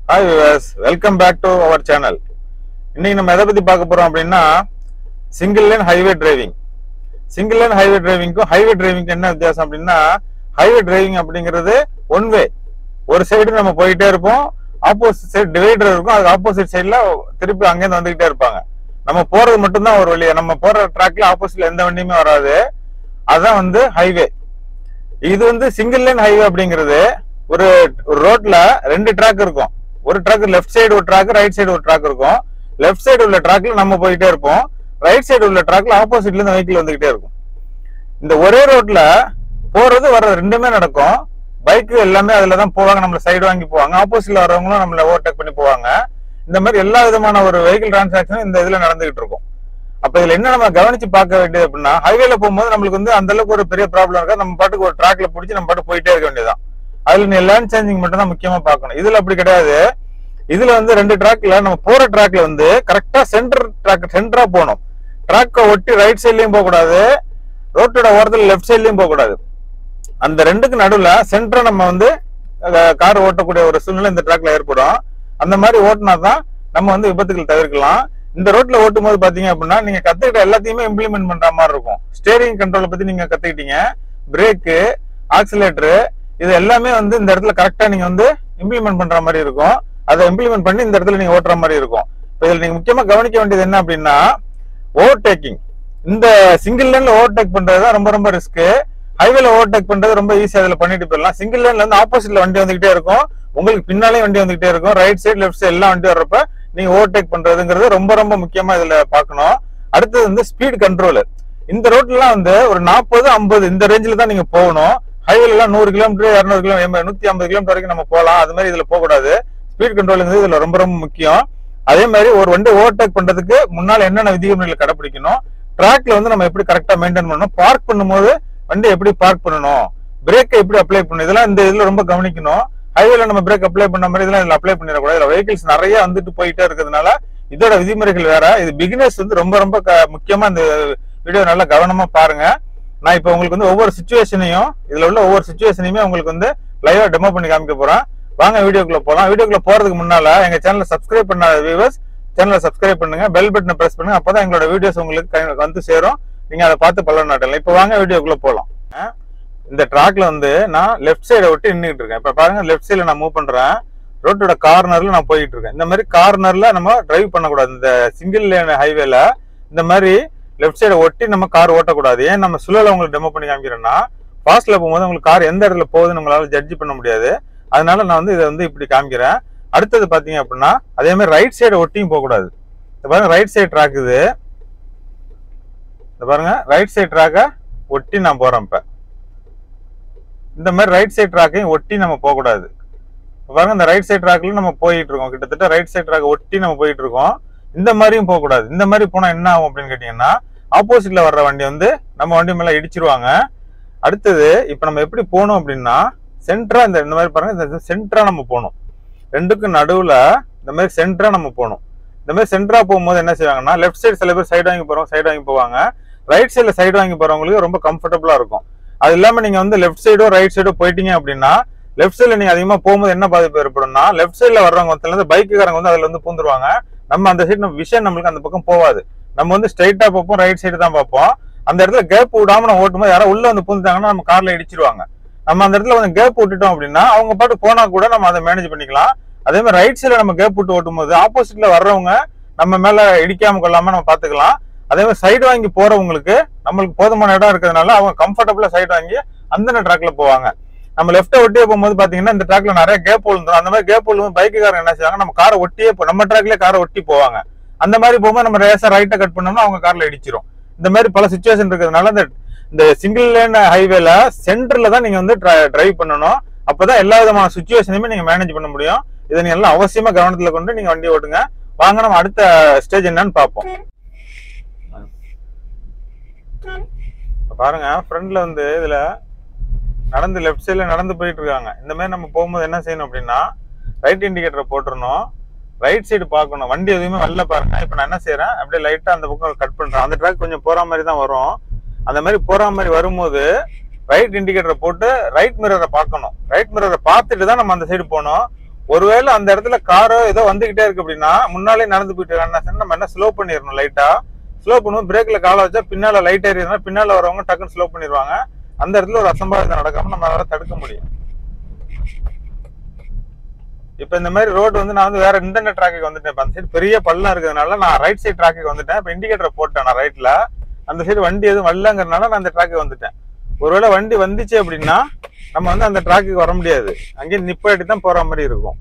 hi viewers welcome back to our channel இன்னைக்கு நம்ம எதை பத்தி பார்க்க போறோம் அப்படின்னா single line highway driving single line highway டிரைவிங்க்கும் ஹைவே டிரைவிங்க்கு என்ன வித்தியாசம் அப்படின்னா ஹைவே டிரைவிங் அப்படிங்கிறது ஒன் வே ஒரு சைடு நம்ம போயிட்டே இருப்போம் ஆப்போசிட் சைடு டிவைடர் இருக்கும் அதுக்கு ஆப்போசிட் சைடுல திருப்பி அங்கேருந்து வந்துகிட்டே இருப்பாங்க நம்ம போறது மட்டும்தான் ஒரு வழி நம்ம போற ட்ராக்ல ஆப்போசிட்ல எந்த வண்டியுமே வராது அதான் வந்து ஹைவே இது வந்து சிங்கிள் லைன் ஹைவே அப்படிங்கிறது ஒரு ரோட்ல ரெண்டு ட்ராக் இருக்கும் ஒரு ட்ராக் லெஃப்ட் சைடு ஒரு ட்ராக் ரைட் சைடு ஒரு ட்ராக் இருக்கும் லெஃப்ட் சைடு உள்ள ட்ராக்ல நம்ம போயிட்டே இருப்போம் ரைட் சைடு உள்ள ட்ராக்ல ஆப்போசிட்ல இருந்து வெஹிக்கிள் வந்துகிட்டே இருக்கும் இந்த ஒரே ரோட்ல போறது வர்றது ரெண்டுமே நடக்கும் பைக் எல்லாமே அதுல தான் போவாங்க நம்மள சைடு வாங்கி போவாங்க ஆப்போசிட்ல வரவங்களும் நம்மள ஓவர்டேக் பண்ணி போவாங்க இந்த மாதிரி எல்லா விதமான ஒரு வெஹிக்கிள் டிரான்சாக்சனும் இந்த இதுல நடந்துகிட்டு இருக்கும் அப்ப இதுல என்ன நம்ம கவனிச்சு பார்க்க வேண்டியது அப்படின்னா ஹைவேல போகும்போது நம்மளுக்கு வந்து அந்த அளவுக்கு ஒரு பெரிய ப்ராப்ளம் இருக்கா நம்ம பாட்டுக்கு ஒரு ட்ராக்ல பிடிச்சி நம்ம பாட்டு போயிட்டே இருக்க வேண்டியதுதான் அதுல நீ லேண்ட் சேஞ்சிங் மட்டும் தான் முக்கியமா பார்க்கணும் இதுல அப்படி கிடையாது இதுல வந்து ரெண்டு ட்ராக்ல நம்ம போற ட்ராக்ல வந்து கரெக்டா சென்டர் ட்ராக் சென்டரா போகணும் ட்ராக்கை ஒட்டி ரைட் சைட்லயும் போக கூடாது ரோட்டோட ஓரத்துல லெஃப்ட் சைட்லயும் போக கூடாது அந்த ரெண்டுக்கு நடுவுல சென்டரா நம்ம வந்து கார் ஓட்டக்கூடிய ஒரு சூழ்நிலை இந்த ட்ராக்ல ஏற்படும் அந்த மாதிரி ஓட்டினா தான் நம்ம வந்து விபத்துகள் தவிர்க்கலாம் இந்த ரோட்ல ஓட்டும் போது பாத்தீங்க அப்படின்னா நீங்க கத்துக்கிட்ட எல்லாத்தையுமே இம்ப்ளிமெண்ட் பண்ற மாதிரி இருக்கும் ஸ்டேரிங் கண்ட்ரோலை பத்தி நீங்க கத்துக்கிட்டீங்க பிரேக்கு ஆக்சிலேட்டரு இது எல்லாமே வந்து இந்த இடத்துல கரெக்டா நீங்க வந்து இம்ப்ளிமெண்ட் பண்ற மாதிரி இருக்கும் அதை இம்ப்ளிமெண்ட் பண்ணி இந்த இடத்துல நீங்க ஓட்டுற மாதிரி இருக்கும் இப்போ இதுல நீங்க முக்கியமா கவனிக்க வேண்டியது என்ன அப்படின்னா ஓவர்டேக்கிங் இந்த சிங்கிள் லைன்ல ஓவர்டேக் பண்றது தான் ரொம்ப ரொம்ப ரிஸ்க் ஹைவேல ஓவர்டேக் பண்றது ரொம்ப ஈஸியா அதுல பண்ணிட்டு போயிடலாம் சிங்கிள் லைன்ல வந்து ஆப்போசிட்ல வண்டி வந்துகிட்டே இருக்கும் உங்களுக்கு பின்னாலே வண்டி வந்துகிட்டே இருக்கும் ரைட் சைடு லெஃப்ட் சைடு எல்லாம் வண்டி வர்றப்ப நீங்க ஓவர்டேக் பண்றதுங்கிறது ரொம்ப ரொம்ப முக்கியமா இதுல பார்க்கணும் அடுத்தது வந்து ஸ்பீட் கண்ட்ரோல் இந்த ரோட்லாம் வந்து ஒரு நாற்பது ஐம்பது இந்த ரேஞ்சில தான் நீங்க போகணும் ஹைவேல எல்லாம் நூறு கிலோமீட்டர் இரநூறு கிலோமீட்டர் நூத்தி ஐம்பது கிலோமீட்டர் வரைக்கும் நம்ம போகலாம் அது மாதிரி இதுல போகக்கூடாது ஸ்பீட் கண்ட்ரோலுங்கிறது இதுல ரொம்ப ரொம்ப முக்கியம் அதே மாதிரி ஒரு வண்டி ஓவர்டேக் பண்றதுக்கு முன்னால என்னென்ன விதிமுறைகளை கடைபிடிக்கணும் ட்ராக்ல வந்து நம்ம எப்படி கரெக்டா மெயின்டைன் பண்ணணும் பார்க் பண்ணும்போது வண்டி எப்படி பார்க் பண்ணணும் பிரேக்கை எப்படி அப்ளை பண்ணணும் இதெல்லாம் இந்த இதுல ரொம்ப கவனிக்கணும் ஹைவேல நம்ம பிரேக் அப்ளை பண்ண மாதிரி இதெல்லாம் இதுல அப்ளை பண்ணிடக்கூடாது இதுல வெஹிக்கிள்ஸ் நிறைய வந்துட்டு போயிட்டே இருக்கிறதுனால இதோட விதிமுறைகள் வேற இது பிகினர்ஸ் வந்து ரொம்ப ரொம்ப க- முக்கியமா இந்த வீடியோ நல்லா கவனமா பாருங்க நான் இப்போ உங்களுக்கு வந்து ஒவ்வொரு சுச்சுவேஷனையும் இதுல உள்ள ஒவ்வொரு சுச்சுவேஷனையுமே உங்களுக்கு வந்து லைவா டெமோ பண்ணி காமிக்க போறேன் வாங்க வீடியோக்குள்ள போலாம் வீடியோக்குள்ள போறதுக்கு முன்னால எங்க சேனலை சப்ஸ்கிரைப் பண்ண வியூவர்ஸ் சேனலை சப்ஸ்கிரைப் பண்ணுங்க பெல் பட்டனை பிரஸ் பண்ணுங்க அப்பதான் எங்களோட வீடியோஸ் உங்களுக்கு கை- வந்து சேரும் நீங்க அதை பார்த்து பலன் நாட்டலாம் இப்போ வாங்க வீடியோக்குள்ள போலாம் அஹ் இந்த ட்ராக்ல வந்து நான் லெஃப்ட் சைடை விட்டு நின்றுட்டு இருக்கேன் இப்ப பாருங்க லெஃப்ட் சைடுல நான் மூவ் பண்றேன் ரோட்டோட கார்னர்ல நான் போயிட்டு இருக்கேன் இந்த மாதிரி கார்னர்ல நம்ம டிரைவ் பண்ணக்கூடாது இந்த சிங்கிள் லேன் ஹைவேல இந்த மாதிரி லெஃப்ட் சைடை ஒட்டி நம்ம கார் ஓட்டக்கூடாது ஏன் நம்ம சுழல உங்களுக்கு டெமோ பண்ணி காமிக்கிறேன்னா ஃபாஸ்ட்ல போகும்போது உங்களுக்கு கார் எந்த இடத்துல போகுதுன்னு உங்களால ஜட்ஜ் பண்ண முடியாது அதனால நான் வந்து இதை வந்து இப்படி காமிக்கிறேன் அடுத்தது பாத்தீங்க அப்படின்னா அதே மாதிரி ரைட் சைடை ஒட்டியும் போகக்கூடாது இந்த பாருங்க ரைட் சைடு ட்ராக் இது இந்த பாருங்க ரைட் சைடு ட்ராக்கை ஒட்டி நான் போறேன் இப்ப இந்த மாதிரி ரைட் சைடு ட்ராக்கையும் ஒட்டி நம்ம போகக்கூடாது இப்ப பாருங்க இந்த ரைட் சைடு ட்ராக்ல நம்ம போயிட்டு இருக்கோம் கிட்டத்தட்ட ரைட் சைடு ட்ராக் ஒட்டி நம்ம போயிட்டு இருக்கோம் இந்த மாதிரியும் போகக்கூடாது இந்த மாதிரி போனா என்ன ஆகும் அப்படின்னு கேட்டீங்கன்னா ஆப்போசிட்ல வர்ற வண்டி வந்து நம்ம வண்டி மேல இடிச்சிருவாங்க அடுத்தது இப்போ நம்ம எப்படி போகணும் அப்படின்னா சென்டரா இந்த இந்த மாதிரி பாருங்க இந்த சென்டரா நம்ம போகணும் ரெண்டுக்கும் நடுவுல இந்த மாதிரி சென்டரா நம்ம போகணும் இந்த மாதிரி சென்டரா போகும்போது என்ன செய்வாங்கன்னா லெஃப்ட் சைடு சில பேர் சைடு வாங்கி போறோம் சைடு வாங்கி போவாங்க ரைட் சைடுல சைடு வாங்கி போறவங்களுக்கு ரொம்ப கம்ஃபர்டபுளா இருக்கும் அது இல்லாம நீங்க வந்து லெஃப்ட் சைடோ ரைட் சைடோ போயிட்டீங்க அப்படின்னா லெஃப்ட் சைடுல நீங்க அதிகமா போகும்போது என்ன பாதிப்பு ஏற்படும்னா லெஃப்ட் சைடுல வர்றவங்க வந்து இருந்து பைக்குக்காரங்க வந்து அதுல வந்து பூந்துருவாங்க நம்ம அந்த சைடு நம்ம விஷன் நம்மளுக்கு அந்த பக்கம் போகாது நம்ம வந்து ஸ்ட்ரைட்டா பார்ப்போம் ரைட் சைடு தான் பார்ப்போம் அந்த இடத்துல கேப் விடாம நம்ம ஓட்டும்போது யாரோ உள்ள வந்து பூந்துட்டாங்கன்னா நம்ம கார்ல இடிச்சிருவாங்க நம்ம அந்த இடத்துல கொஞ்சம் கேப் விட்டுட்டோம் அப்படின்னா அவங்க பாட்டு போனா கூட நம்ம அதை மேனேஜ் பண்ணிக்கலாம் அதே மாதிரி ரைட் சைடுல நம்ம கேப் விட்டு ஓட்டும்போது ஆப்போசிட்ல வர்றவங்க நம்ம மேல இடிக்காம கொள்ளாம நம்ம பாத்துக்கலாம் அதே மாதிரி சைடு வாங்கி போறவங்களுக்கு நம்மளுக்கு போதுமான இடம் இருக்கிறதுனால அவங்க கம்ஃபர்டபுளா சைடு வாங்கி அந்த ட்ராக்ல போவாங்க நம்ம லெஃப்ட்டை ஒட்டியே போகும்போது பாத்தீங்கன்னா இந்த ட்ராக்ல நிறைய கேப் விழுந்துரும் அந்த மாதிரி கேப் விழுந்து பைக்குக்காரங்க என்ன செய்வாங்க நம்ம காரை ஒட்டியே போ- நம்ம ட்ராக்லயே காரை ஒட்டி போவாங்க அந்த மாதிரி போகும்போது நம்ம ரேசா ரைட்டை கட் பண்ணோம்னா அவங்க கார்ல இடிச்சிரும் இந்த மாதிரி பல சுச்சுவேஷன் இருக்கிறதுனால இந்த இந்த சிங்கிள் லேன் ஹைவேல சென்டர்ல தான் நீங்க வந்து டிரைவ் பண்ணணும் அப்பதான் எல்லா விதமான சுச்சுவேஷனையுமே நீங்க மேனேஜ் பண்ண முடியும் இதை நீங்க எல்லாம் அவசியமா கவனத்துல கொண்டு நீங்க வண்டி ஓட்டுங்க வாங்க நம்ம அடுத்த ஸ்டேஜ் என்னன்னு பார்ப்போம் இப்ப பாருங்க ஃப்ரண்ட்ல வந்து இதுல நடந்து லெஃப்ட் சைடுல நடந்து போயிட்டு இருக்காங்க இந்த மாதிரி நம்ம போகும்போது என்ன செய்யணும் அப்படின்னா ரைட் இண்டிகேட்டரை போட்டுறணும் ரைட் சைடு பார்க்கணும் வண்டி எதுவுமே வரல பாருங்க இப்போ நான் என்ன செய்யறேன் அப்படியே லைட்டா அந்த பக்கம் கட் பண்றேன் அந்த ட்ராக் கொஞ்சம் போற மாதிரி தான் வரும் அந்த மாதிரி போற மாதிரி வரும்போது ரைட் இண்டிகேட்டரை போட்டு ரைட் மிரரை பார்க்கணும் ரைட் மிரரை பார்த்துட்டு தான் நம்ம அந்த சைடு போகணும் ஒருவேளை அந்த இடத்துல காரோ ஏதோ வந்துகிட்டே இருக்கு அப்படின்னா முன்னாலே நடந்து போயிட்டு இருக்காங்க நம்ம என்ன ஸ்லோ பண்ணிடணும் லைட்டா ஸ்லோ பண்ணுவோம் பிரேக்ல காலை வச்சா பின்னால லைட் ஏறினா பின்னால வரவங்க டக்குன்னு ஸ்லோ பண்ணிடுவாங்க அந்த இடத்துல ஒரு அசம்பாவிதம் நடக்காம நம்மளால தடுக்க முடியும் இப்ப இந்த மாதிரி ரோடு வந்து நான் வந்து வேற இன்டர்நெட் டிராக்கு வந்துட்டேன் இப்ப அந்த சைடு பெரிய பள்ளம் இருக்கிறதுனால நான் ரைட் சைடு டிராக்கு வந்துட்டேன் இப்ப இண்டிகேட்டர் போட்டேன் நான் ரைட்ல அந்த சைடு வண்டி எதுவும் வரலங்கிறதுனால நான் அந்த டிராக்கு வந்துட்டேன் ஒருவேளை வண்டி வந்துச்சு அப்படின்னா நம்ம வந்து அந்த டிராக்குக்கு வர முடியாது அங்கேயே நிப்பாட்டி தான் போற மாதிரி இருக்கும்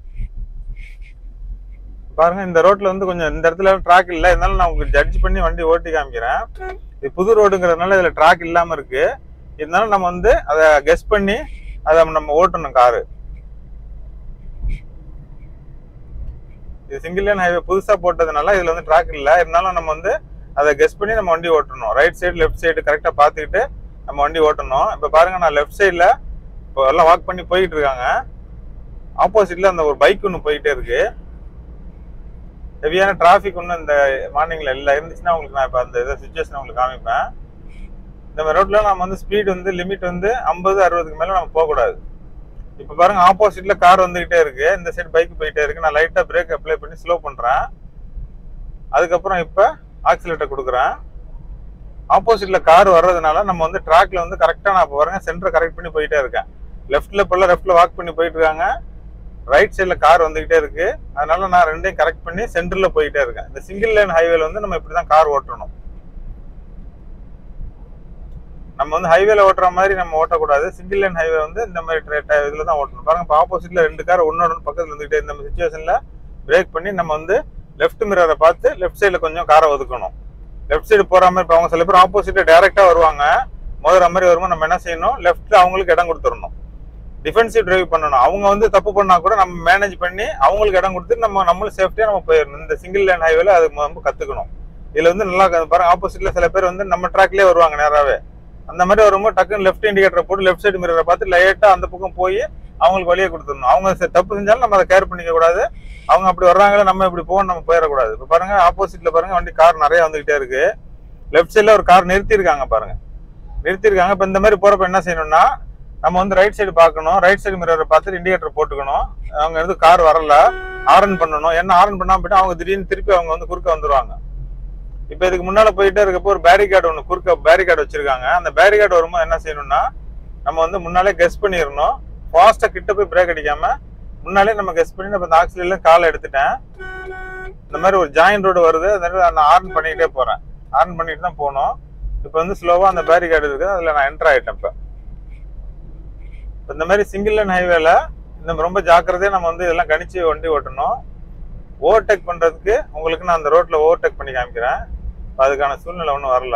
பாருங்க இந்த ரோட்ல வந்து கொஞ்சம் இந்த இடத்துல ட்ராக் இல்ல இருந்தாலும் நான் உங்களுக்கு ஜட்ஜ் பண்ணி வண்டி ஓட்டி காமிக்கிறேன் இது புது ரோடுங்கிறதுனால இதுல ட்ராக் இல்லாம இருக்கு இருந்தாலும் நம்ம வந்து அதை கெஸ் பண்ணி அதை நம்ம ஓட்டணும் காரு இது சிங்கிள் லேன் ஹைவே புதுசா போட்டதுனால இதுல வந்து ட்ராக் இல்ல இருந்தாலும் நம்ம வந்து அதை கெஸ் பண்ணி நம்ம வண்டி ஓட்டணும் ரைட் சைடு லெஃப்ட் சைடு கரெக்டா பார்த்துக்கிட்டு நம்ம வண்டி ஓட்டணும் இப்ப பாருங்க நான் லெஃப்ட் சைடுல இப்போ எல்லாம் வாக் பண்ணி போயிட்டு இருக்காங்க ஆப்போசிட்ல அந்த ஒரு பைக் ஒன்று போயிட்டே இருக்கு ஹெவியான டிராஃபிக் ஒன்றும் இந்த மார்னிங்ல இல்லை இருந்துச்சுன்னா உங்களுக்கு நான் இப்போ அந்த இதை சுச்சுவேஷன் உங்களுக்கு காமிப்பேன் இந்த மாதிரி ரோட்ல நம்ம வந்து ஸ்பீட் வந்து லிமிட் வந்து ஐம்பது அறுபதுக்கு மேல நம்ம போகக்கூடாது இப்போ பாருங்க ஆப்போசிட்ல கார் வந்துகிட்டே இருக்கு இந்த சைடு பைக் போயிட்டே இருக்கு நான் லைட்டா பிரேக் அப்ளை பண்ணி ஸ்லோ பண்றேன் அதுக்கப்புறம் இப்போ ஆக்சிலேட்டர் கொடுக்குறேன் ஆப்போசிட்ல கார் வர்றதுனால நம்ம வந்து ட்ராக்ல வந்து கரெக்டா நான் இப்போ பாருங்க சென்டர் கரெக்ட் பண்ணி போயிட்டே இருக்கேன் லெஃப்ட்ல இப்பெல்லாம் லெஃப்ட்ல வாக் பண்ணி போயிட்டு இருக்காங்க ரைட் சைடுல கார் வந்துகிட்டே இருக்கு அதனால நான் ரெண்டையும் கரெக்ட் பண்ணி சென்டர்ல போயிட்டே இருக்கேன் இந்த சிங்கிள் லைன் ஹைவேல வந்து நம்ம இப்படிதான் கார் ஓட்டணும் நம்ம வந்து ஹைவேல ஓட்டுற மாதிரி நம்ம ஓட்டக்கூடாது சிங்கிள் லைன் ஹைவே வந்து இந்த மாதிரி tra- ta- இதுல தான் ஓட்டணும் பாருங்க இப்போ ஆப்போசிட்ல ரெண்டு கார் ஒன்னோட ஒண்ணு பக்கத்துல வந்துகிட்டே இந்த சுச்சுவேஷன்ல பிரேக் பண்ணி நம்ம வந்து லெஃப்ட் மிரரை பார்த்து லெஃப்ட் சைடுல கொஞ்சம் காரை ஒதுக்கணும் லெஃப்ட் சைடு போற மாதிரி இப்போ அவங்க சில பேர் ஆப்போசிட்ல டைரக்டா வருவாங்க மோதுற மாதிரி வரும்போது நம்ம என்ன செய்யணும் லெஃப்ட்ல அவங்களுக்கு இடம் கொடுத்துடணும் டிஃபென்சிவ் டிரைவ் பண்ணணும் அவங்க வந்து தப்பு பண்ணா கூட நம்ம மேனேஜ் பண்ணி அவங்களுக்கு இடம் கொடுத்து நம்ம நம்மளும் சேஃப்டியா நம்ம போயிடணும் இந்த சிங்கிள் லைன் ஹைவேல அது நம்ம கத்துக்கணும் இதுல வந்து நல்லா க- பாருங்க ஆப்போசிட்ல சில பேர் வந்து நம்ம ட்ராக்லயே வருவாங்க நேராவே அந்த மாதிரி வரும்போது டக்குன்னு லெஃப்ட் இண்டிகேட்டர் போட்டு லெஃப்ட் சைடு மிரரை பார்த்து லைட்டா அந்த பக்கம் போய் அவங்களுக்கு வழியை கொடுத்துடணும் அவங்க செ- தப்பு செஞ்சாலும் நம்ம அதை கேர் பண்ணிக்க கூடாது அவங்க அப்படி வர்றாங்களே நம்ம இப்படி போகணும் நம்ம போயிடக்கூடாது இப்போ பாருங்க ஆப்போசிட்ல பாருங்க வண்டி கார் நிறைய வந்துகிட்டே இருக்கு லெஃப்ட் சைடுல ஒரு கார் நிறுத்தியிருக்காங்க பாருங்க நிறுத்தியிருக்காங்க இப்போ இந்த மாதிரி போறப்ப என்ன செய்யணும்னா நம்ம வந்து ரைட் சைடு பார்க்கணும் ரைட் சைடு மிரரை பார்த்து இண்டிகேட்டர் போட்டுக்கணும் அவங்க வந்து கார் வரல ஆரன் பண்ணணும் என்ன ஆரன் பண்ணாம போயிட்டு அவங்க திடீர்னு திருப்பி அவங்க வந்து குறுக்க வந்துருவாங்க இப்போ இதுக்கு முன்னால போயிட்டே இருக்கப்போ ஒரு பேரிகார்டு ஒன்று குறுக்க பேரிகார்டு வச்சிருக்காங்க அந்த பேரிகார்டு வரும்போது என்ன செய்யணும்னா நம்ம வந்து முன்னாலே கெஸ் பண்ணிடணும் ஃபாஸ்டா கிட்ட போய் பிரேக் அடிக்காம முன்னாலே நம்ம கெஸ் பண்ணி நம்ம இந்த ஆக்சில காலை எடுத்துட்டேன் இந்த மாதிரி ஒரு ஜாயின் ரோடு வருது அதனால நான் ஆர்ன் பண்ணிக்கிட்டே போறேன் ஆர்ன் பண்ணிட்டு தான் போகணும் இப்போ வந்து ஸ்லோவா அந்த பேரிகார்டு இருக்குது அதுல நான் என்டர் ஆயிட்டேன் இப்போ இப்ப இந்த மாதிரி சிங்கிள் லைன் ஹைவேல இந்த ரொம்ப ஜாக்கிரதையா நம்ம வந்து இதெல்லாம் கணிச்சு வண்டி ஓட்டணும் ஓவர்டேக் பண்றதுக்கு உங்களுக்கு நான் அந்த ரோட்ல ஓவர்டேக் பண்ணி காமிக்கிறேன் இப்ப அதுக்கான சூழ்நிலை ஒன்றும் வரல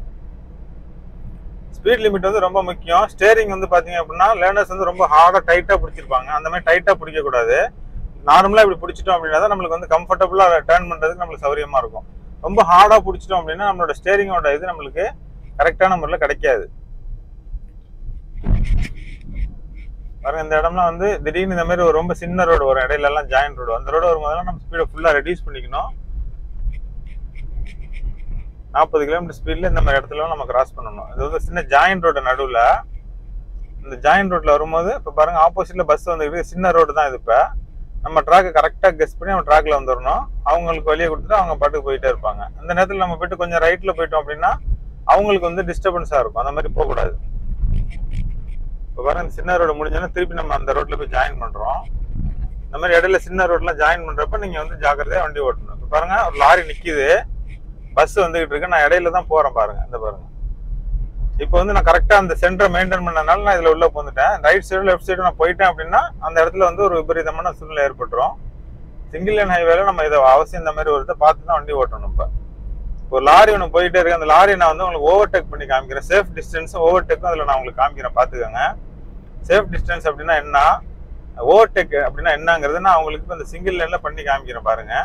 ஸ்பீட் லிமிட் வந்து ரொம்ப முக்கியம் ஸ்டேரிங் வந்து பாத்தீங்க அப்படின்னா லேர்னர்ஸ் வந்து ரொம்ப ஹார்டா டைட்டா பிடிச்சிருப்பாங்க அந்த மாதிரி டைட்டா பிடிக்க கூடாது நார்மலா இப்படி பிடிச்சிட்டோம் அப்படின்னா தான் நம்மளுக்கு வந்து கம்ஃபர்டபுளா டேர்ன் பண்றதுக்கு நம்மளுக்கு சௌரியமா இருக்கும் ரொம்ப ஹார்டா பிடிச்சிட்டோம் அப்படின்னா நம்மளோட ஸ்டேரிங்கோட இது நம்மளுக்கு கரெக்டான முறையில் கிடைக்காது பாருங்க இந்த இடம்லாம் வந்து திடீர்னு இந்த மாதிரி ஒரு ரொம்ப சின்ன ரோடு வரும் இடையில எல்லாம் ஜாயின் ரோடு அந்த ரோடு வரும்போதெல்லாம் நம்ம ஸ்பீடை ஃபுல்லா ரெடியூஸ் பண்ணிக்கணும் நாற்பது கிலோமீட்டர் ஸ்பீட்ல இந்த மாதிரி இடத்துல நம்ம கிராஸ் பண்ணணும் இது வந்து சின்ன ஜாயின் ரோடு நடுவுல இந்த ஜாயின் ரோட்ல வரும்போது இப்ப பாருங்க ஆப்போசிட்ல பஸ் வந்துருக்கு சின்ன ரோடு தான் இது இப்ப நம்ம ட்ராக்கை கரெக்டா கெஸ் பண்ணி நம்ம ட்ராக்ல வந்துடணும் அவங்களுக்கு வழியை கொடுத்துட்டு அவங்க பாட்டுக்கு போயிட்டே இருப்பாங்க அந்த நேரத்துல நம்ம போயிட்டு கொஞ்சம் ரைட்ல போயிட்டோம் அப்படின்னா அவங்களுக்கு வந்து டிஸ்டர்பன்ஸா இருக்கும் அந்த மாதிரி போகக்கூடாது இப்போ பாருங்க இந்த சின்ன ரோடு முடிஞ்சோன்னா திருப்பி நம்ம அந்த ரோட்ல போய் ஜாயின் பண்றோம் இந்த மாதிரி இடையில சின்ன ரோட்ல ஜாயின் பண்றப்ப நீங்க வந்து ஜாக்கிரதையா வண்டி ஓட்டணும் இப்போ பாருங்க ஒரு லாரி நிக்குது பஸ் வந்துகிட்டு இருக்கு நான் இடையில தான் போறேன் பாருங்க இந்த பாருங்க இப்போ வந்து நான் கரெக்டா அந்த சென்டரை மெயின்டைன் பண்ணனால நான் இதுல உள்ள போந்துட்டேன் ரைட் சைடு லெஃப்ட் சைடு நான் போயிட்டேன் அப்படின்னா அந்த இடத்துல வந்து ஒரு விபரீதமான சூழ்நிலை ஏற்பட்டுரும் சிங்கிள் லைன் ஹைவேல நம்ம இதை அவசியம் இந்த மாதிரி ஒரு இதை பார்த்து தான் வண்டி ஓட்டணும் இப்போ இப்போ லாரி ஒன்று போயிட்டே இருக்கு அந்த லாரி நான் வந்து உங்களுக்கு ஓவர்டேக் பண்ணி காமிக்கிறேன் சேஃப் டிஸ்டன்ஸும் ஓவர்டேக்கும் அதில் நான் உங்களுக்கு காமிக்கிறேன் பார்த்துக்கோங்க சேஃப் டிஸ்டன்ஸ் அப்படின்னா என்ன ஓவர்டேக் அப்படின்னா என்னங்கிறது நான் உங்களுக்கு இப்போ இந்த சிங்கிள் லைன்ல பண்ணி காமிக்கிறேன் பாருங்க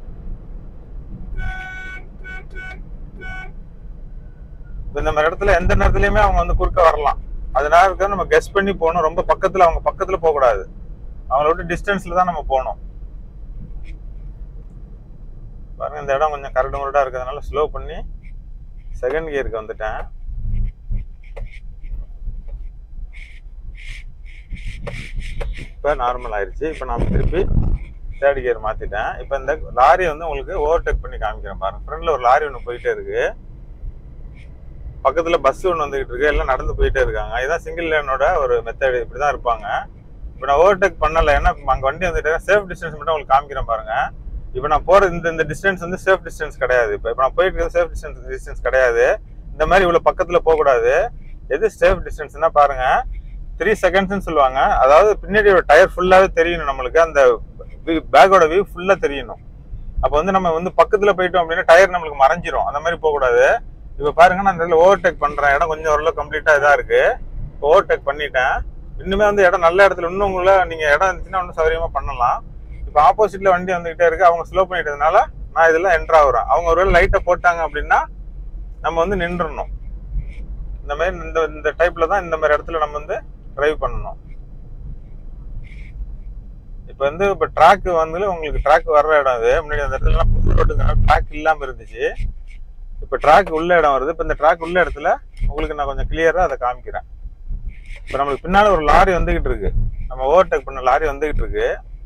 இப்ப இந்த மாதிரி இடத்துல எந்த நேரத்துலயுமே அவங்க வந்து குறுக்க வரலாம் அதனால இருக்க நம்ம கெஸ் பண்ணி போகணும் ரொம்ப பக்கத்துல அவங்க பக்கத்துல போக கூடாது அவங்கள விட்டு டிஸ்டன்ஸ்ல தான் நம்ம போகணும் பாருங்க இந்த இடம் கொஞ்சம் கரடு முரடா இருக்கிறதுனால ஸ்லோ பண்ணி செகண்ட் கியருக்கு வந்துட்டேன் இப்போ நார்மல் ஆயிருச்சு இப்போ நான் திருப்பி தேர்ட் கியர் மாற்றிட்டேன் இப்போ இந்த லாரியை வந்து உங்களுக்கு ஓவர்டேக் பண்ணி காமிக்கிறேன் பாருங்க ஃப்ரண்ட்ல ஒரு லாரி ஒன்று போயிட்டே இருக்கு பக்கத்தில் பஸ் ஒன்று வந்துகிட்டு இருக்கு எல்லாம் நடந்து போயிட்டே இருக்காங்க இதுதான் சிங்கிள் லேனோட ஒரு மெத்தட் இப்படி தான் இருப்பாங்க இப்போ நான் ஓவர்டேக் பண்ணல ஏன்னா அங்கே வண்டி வந்துட்டு சேஃப் டிஸ்டன்ஸ் மட்டும் உங்களுக்கு காமிக்கிறேன் பாருங்க இப்போ நான் போகிற இந்த இந்த டிஸ்டன்ஸ் வந்து சேஃப் டிஸ்டன்ஸ் கிடையாது இப்போ இப்போ நான் போயிட்டு இருக்கிறது சேஃப் டிஸ்டன்ஸ் டிஸ்டன்ஸ் கிடையாது இந்த மாதிரி இவ்வளோ பக்கத்தில் போகக்கூடாது எது சேஃப் டிஸ்டன்ஸ்னா பாருங்க த்ரீ செகண்ட்ஸ்னு சொல்லுவாங்க அதாவது பின்னாடி ஒரு டயர் ஃபுல்லாகவே தெரியணும் நம்மளுக்கு அந்த பேக்கோட வியூ ஃபுல்லாக தெரியணும் அப்போ வந்து நம்ம வந்து பக்கத்தில் போயிட்டோம் அப்படின்னா டயர் நம்மளுக்கு மறைஞ்சிரும் அந்த மாதிரி போகக்கூடாது இப்போ பாருங்க நான் இந்த இடத்துல ஓவர்டேக் பண்ணுறேன் இடம் கொஞ்சம் ஓரளவு கம்ப்ளீட்டாக இதாக இருக்கு ஓவர்டேக் பண்ணிட்டேன் இன்னுமே வந்து இடம் நல்ல இடத்துல இன்னும் உங்களை நீங்கள் இடம் இருந்துச்சுன்னா இன்னும் சௌகரியமாக பண்ணலாம் இப்போ ஆப்போசிட்ல வண்டி வந்துகிட்டே இருக்கு அவங்க ஸ்லோ பண்ணிட்டதுனால நான் இதெல்லாம் என்ட்ரு ஆகுறேன் அவங்க ஒருவேளை லைட்டை போட்டாங்க அப்படின்னா நம்ம வந்து நின்றுடணும் இந்த மாதிரி இந்த இந்த டைப்ல தான் இந்த மாதிரி இடத்துல நம்ம வந்து டிரைவ் பண்ணணும் இப்போ வந்து இப்போ ட்ராக் வந்து உங்களுக்கு ட்ராக் வர்ற இடம் இது முன்னாடி அந்த இடத்துல புது ரோட்டுக்கு ட்ராக் இல்லாமல் இருந்துச்சு இப்போ ட்ராக் உள்ள இடம் வருது இப்போ இந்த ட்ராக் உள்ள இடத்துல உங்களுக்கு நான் கொஞ்சம் கிளியராக அதை காமிக்கிறேன் இப்போ நம்மளுக்கு பின்னால் ஒரு லாரி வந்துகிட்டு இருக்கு நம்ம ஓவர்டேக் பண்ண லாரி வந்துகிட்டு இருக்கு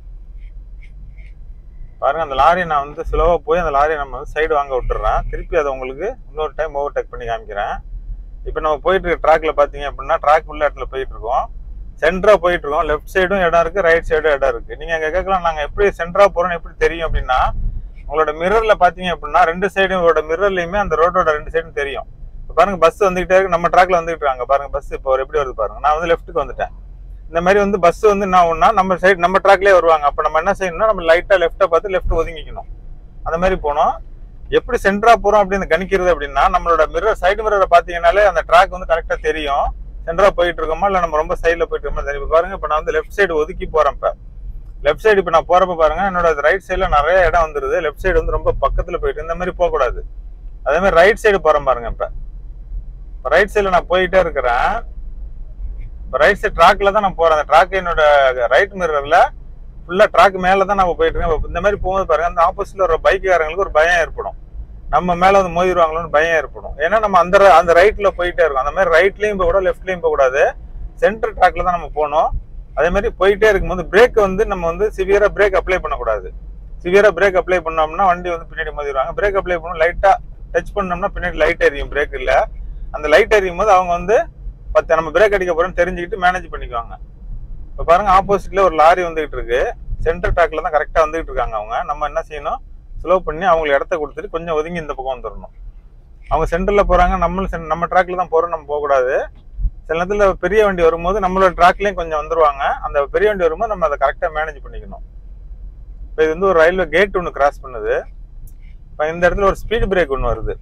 பாருங்க அந்த லாரியை நான் வந்து ஸ்லோவாக போய் அந்த லாரியை நம்ம வந்து சைடு வாங்க விட்டுறேன் திருப்பி அதை உங்களுக்கு இன்னொரு டைம் ஓவர்டேக் பண்ணி காமிக்கிறேன் இப்போ நம்ம போயிட்டு இருக்க ட்ராக்ல பார்த்தீங்க அப்படின்னா ட்ராக் உள்ள இடத்துல போயிட்டு இருக்கோம் சென்டரா போயிட்டு இருக்கோம் லெஃப்ட் சைடும் இடம் இருக்கு ரைட் சைடும் இடம் இருக்கு நீங்க அங்க கேட்கலாம் நாங்க எப்படி சென்டரா போறோம்னு எப்படி தெரியும் அப்படின்னா உங்களோட மிரர்ல பாத்தீங்க அப்படின்னா ரெண்டு சைடும் மிரர்லயுமே அந்த ரோட்டோட ரெண்டு சைடும் தெரியும் இப்போ பாருங்க பஸ் வந்துகிட்டே இருக்கு நம்ம ட்ராக்ல வந்துட்டு இருக்காங்க பாருங்க பஸ் இப்போ ஒரு எப்படி வருது பாருங்க நான் வந்து லெஃப்ட்டுக்கு வந்துட்டேன் இந்த மாதிரி வந்து பஸ் வந்து என்ன ஒன்னா நம்ம சைடு நம்ம ட்ராக்லயே வருவாங்க அப்ப நம்ம என்ன செய்யணும்னா நம்ம லைட்டா லெஃப்ட்டை பார்த்து லெஃப்ட் ஒதுங்கிக்கணும் அந்த மாதிரி போனோம் எப்படி சென்டரா போறோம் அப்படின்னு கணிக்கிறது அப்படின்னா நம்மளோட மிரர் சைடு மிரரை பாத்தீங்கன்னாலே அந்த ட்ராக் வந்து கரெக்டா தெரியும் சென்டரா போயிட்டு இருக்கோமா இல்ல நம்ம ரொம்ப சைடுல போயிட்டு இருக்கோமா தெரியும் இப்ப பாருங்க இப்ப நான் வந்து லெஃப்ட் சைடு ஒதுக்கி போறேன் இப்ப லெஃப்ட் சைடு இப்ப நான் போறப்ப பாருங்க என்னோட ரைட் சைடுல நிறைய இடம் வந்துருது லெஃப்ட் சைடு வந்து ரொம்ப பக்கத்துல போயிட்டு இந்த மாதிரி போக கூடாது அதே மாதிரி ரைட் சைடு போறேன் பாருங்க இப்ப ரைட் சைடுல நான் போயிட்டே இருக்கிறேன் இப்போ ரைட் சைடு ட்ராக்ல தான் நான் போறேன் அந்த ட்ராக் என்னோட ரைட் மிரர்ல ஃபுல்லா ட்ராக் மேல தான் நான் போயிட்டு இருக்கேன் இந்த மாதிரி போகும்போது பாருங்க அந்த ஆப்போசிட்ல ஒரு பைக்குக்காரங்களுக்கு ஒரு பயம் ஏற்படும் நம்ம மேல வந்து மோதிடுவாங்களோன்னு பயம் ஏற்படும் ஏன்னா நம்ம அந்த ர- அந்த ரைட்ல போயிட்டே இருக்கோம் அந்த மாதிரி ரைட்லயும் போக கூடாது லெஃப்ட்லயும் போக கூடாது சென்டர் ட்ராக்ல தான் நம்ம போகணும் அதே மாதிரி போயிட்டே இருக்கும்போது பிரேக் வந்து நம்ம வந்து சிவியரா பிரேக் அப்ளை பண்ணக்கூடாது சிவியரா பிரேக் அப்ளை பண்ணோம்னா வண்டி வந்து பின்னாடி மோதிடுவாங்க பிரேக் அப்ளை பண்ணணும் லைட்டா டச் பண்ணோம்னா பின்னாடி லைட் எரியும் பிரேக் இல்ல அந்த லைட் எரியும் போது அவங்க வந்து பத்து நம்ம பிரேக் அடிக்க போறோம்னு தெரிஞ்சுக்கிட்டு மேனேஜ் பண்ணிக்குவாங்க இப்போ பாருங்க ஆப்போசிட்ல ஒரு லாரி வந்துகிட்டு இருக்கு சென்டர் ட்ராக்ல தான் கரெக்டா வந்துகிட்டு இருக்காங்க அவங்க நம்ம என்ன செய்யணும் ஸ்லோ பண்ணி அவங்களுக்கு இடத்த கொடுத்துட்டு கொஞ்சம் ஒதுங்கி இந்த பக்கம் வந்துடணும் அவங்க சென்டர்ல போறாங்க நம்மளும் cen- நம்ம ட்ராக்ல தான் போறோம் நம்ம போகக்கூடாது சில நேரத்துல பெரிய வண்டி வரும்போது நம்மளோட ட்ராக்லயும் கொஞ்சம் வந்துருவாங்க அந்த பெரிய வண்டி வரும்போது நம்ம அதை கரெக்டா மேனேஜ் பண்ணிக்கணும் இப்போ இது வந்து ஒரு ரயில்வே கேட் ஒன்று கிராஸ் பண்ணுது இப்போ இந்த இடத்துல ஒரு ஸ்பீட் பிரேக் ஒன்று வருது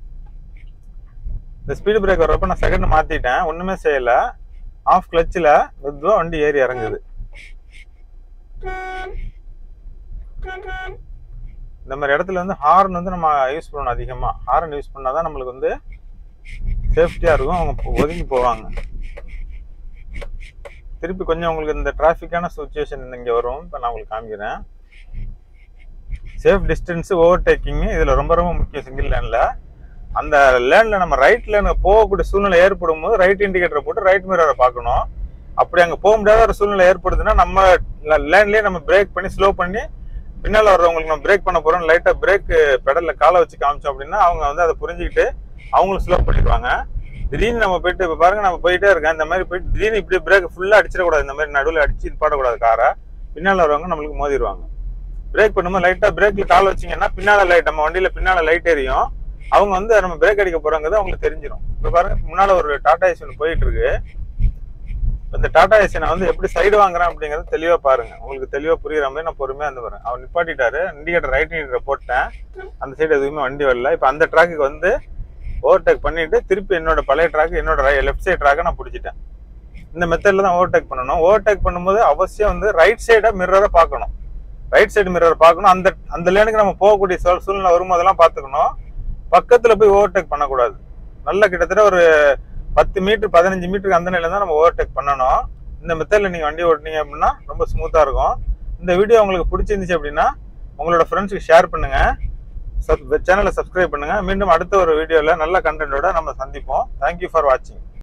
இந்த ஸ்பீடு பிரேக் வர்றப்ப நான் செகண்ட் மாத்திட்டேன் ஒண்ணுமே செய்யல ஆஃப் கிளச்சில் மெதுவா வண்டி ஏறி இறங்குது இந்த மாதிரி இடத்துல வந்து ஹார்ன் வந்து நம்ம யூஸ் பண்ணணும் அதிகமா ஹார்ன் யூஸ் பண்ணாதான் நம்மளுக்கு வந்து சேஃப்டியா இருக்கும் அவங்க ஒதுங்கி போவாங்க திருப்பி கொஞ்சம் உங்களுக்கு இந்த டிராஃபிக்கான சுச்சுவேஷன் இங்க வரும் இப்போ நான் உங்களுக்கு காமிக்கிறேன் சேஃப் டிஸ்டன்ஸ் ஓவர்டேக்கிங் இதுல ரொம்ப ரொம்ப முக்கியம் சிங்கிள் லேன்ல அந்த லேன்ல நம்ம ரைட் லேன் போகக்கூடிய சூழ்நிலை ஏற்படும் போது ரைட் இண்டிகேட்டரை போட்டு ரைட் மிரரை பார்க்கணும் அப்படி அங்க போக முடியாத ஒரு சூழ்நிலை ஏற்படுதுன்னா நம்ம லேன்லயே நம்ம பிரேக் பண்ணி ஸ்லோ பண்ணி பின்னால வர்றவங்களுக்கு நம்ம பிரேக் பண்ண போறோம் லைட்டா பிரேக் பெடல்ல காலை வச்சு காமிச்சோம் அப்படின்னா அவங்க வந்து அதை புரிஞ்சுக்கிட்டு அவங்களும் ஸ்லோ பண்ணிடுவாங்க திடீர்னு நம்ம போயிட்டு இப்ப பாருங்க நம்ம போயிட்டே இருக்கேன் இந்த மாதிரி போயிட்டு திடீர்னு இப்படி பிரேக் ஃபுல்லா அடிச்சிடக்கூடாது இந்த மாதிரி நடுவில் அடிச்சு பாடக்கூடாது காரை பின்னால வரவங்க நம்மளுக்கு மோதிடுவாங்க பிரேக் பண்ணும்போது லைட்டா பிரேக்ல கால் வச்சீங்கன்னா பின்னால லைட் நம்ம வண்டியில பின்னால லைட் எரியும் அவங்க வந்து நம்ம பிரேக் அடிக்க போறாங்கிறது அவங்களுக்கு தெரிஞ்சிடும் இப்ப பாருங்க முன்னால ஒரு டாடா ஏசி ஒன்று போயிட்டு இருக்கு இப்ப இந்த டாடா ஏசி நான் வந்து எப்படி சைடு வாங்குறேன் அப்படிங்கறது தெளிவா பாருங்க உங்களுக்கு தெளிவா புரியுற மாதிரி நான் பொறுமையா வந்து வரேன் அவர் நிப்பாட்டிட்டாரு இண்டிகேட்டர் ரைட் இண்டிகேட்டர் போட்டேன் அந்த சைடு எதுவுமே வண்டி வரல இப்ப அந்த ட்ராக்குக்கு வந்து ஓவர்டேக் பண்ணிட்டு திருப்பி என்னோட பழைய ட்ராக் என்னோட லெஃப்ட் சைடு ட்ராக்கை நான் பிடிச்சிட்டேன் இந்த மெத்தட்ல தான் ஓவர்டேக் பண்ணணும் ஓவர்டேக் பண்ணும்போது அவசியம் வந்து ரைட் சைடை மிரரை பார்க்கணும் ரைட் சைடு மிரர் பார்க்கணும் அந்த அந்த லேனுக்கு நம்ம போகக்கூடிய சூழ்- சூழ்நிலை வரும்போதெல்லாம் பார்த்துக்கணும் பக்கத்துல போய் ஓவர்டேக் பண்ணக்கூடாது நல்ல கிட்டத்தட்ட ஒரு பத்து மீட்டர் பதினஞ்சு மீட்டருக்கு அந்த நிலையில தான் நம்ம ஓவர்டேக் பண்ணணும் இந்த மெத்தட்ல நீங்க வண்டி ஓட்டுனீங்க அப்படின்னா ரொம்ப ஸ்மூத்தா இருக்கும் இந்த வீடியோ உங்களுக்கு பிடிச்சிருந்துச்சு அப்படின்னா உங்களோட ஃப்ரெண்ட்ஸுக்கு ஷேர் பண்ணுங்க சேனலை சப்ஸ்கிரைப் பண்ணுங்க மீண்டும் அடுத்த ஒரு வீடியோல நல்ல கண்டென்ட்டோட நம்ம சந்திப்போம் தேங்க்யூ ஃபார் வாட்சிங்